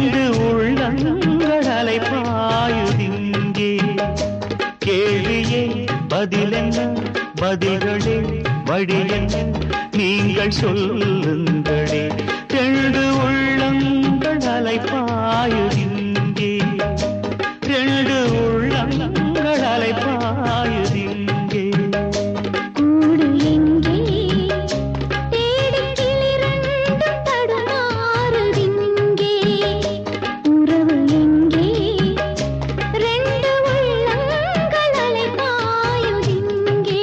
ரெண்டு உள்ளங்கள் அலைப்பாயுதிங்கே கேள்வியே பதிலென்ன பதில்களே வழி என்ன நீங்கள் சொல்லுங்களே ரெண்டு உள்ளங்கள் அலைப்பாயுதிங்கே ரெண்டு உள்ளங்கள் அலைப்பாயுதிங்கே கூடு எங்கே தேடிக் கிளிரண்டும் தடுமாறுதிங்கே உறவு எங்கே ரெண்டு உள்ளங்கள் அலைபாயுதிங்கே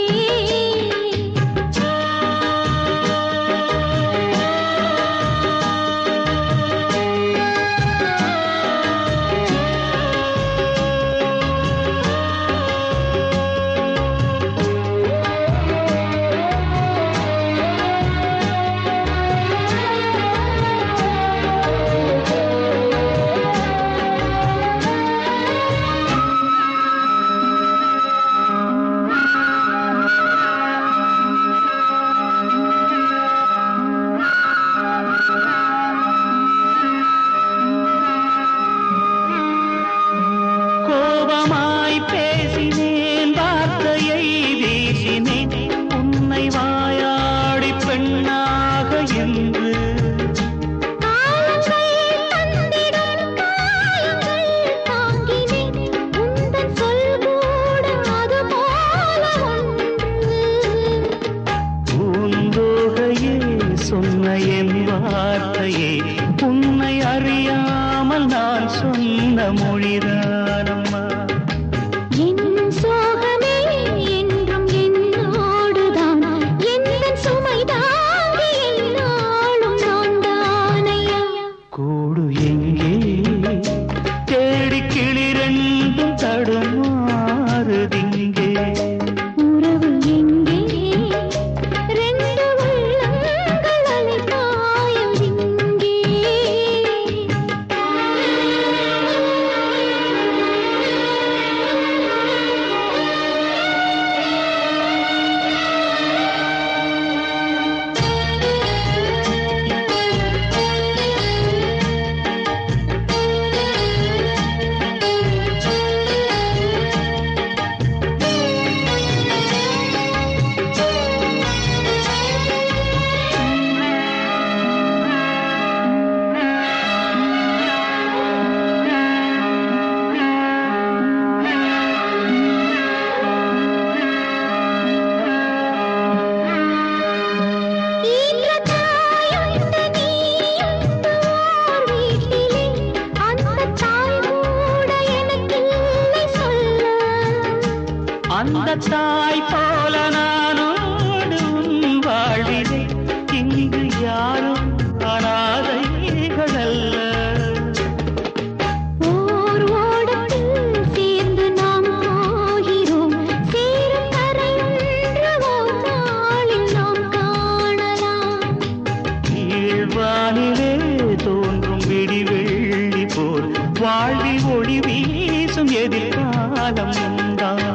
கோபமாய் பேசினேன் வார்த்தையை வீசினேன் உன்னை வாயாடி பெண்ணாக என்று காலங்கள் தந்திடும் காயங்கள் தாங்கினேன் உந்தன் சொல் கூட அது போல ஒன்று பூந்தோகையே சொன்ன என் வார்த்தையே உன்னை அறியாமல் நான் சொன்ன மொழிதானம்மா என் சோகமே என்றும் என்னோடுதான் எந்தன் சுமை தாங்கி என்னாலும் நான் தானையா கூடு எங்கே தேடி கிளிரண்டும் தடுமாறுதிங்கே உறவு எங்கே ரெண்டு உள்ளங்கள் அலைபாயுதிங்கே ஈன்ற தாயுண்டு நீயுண்டு ஓர் வீட்டிலே அந்த தாய் கூட எனக்கில்லை சொல்ல அந்த தாய் போல நானோடு உன் வாழ்விலே இங்கு யாரும் அனாதைகள் அல்ல ஓர் ஓடத்தில் சேர்ந்து நாம் போகிறோம் சேரும் கரையொன்று ஓர் நாளில் நாம் காணலாம் கீழ்வானிலே தோன்றும் விடிவெள்ளி போல் வாழ்வில் ஒளி வீசும் எதிர்காலம் உண்டா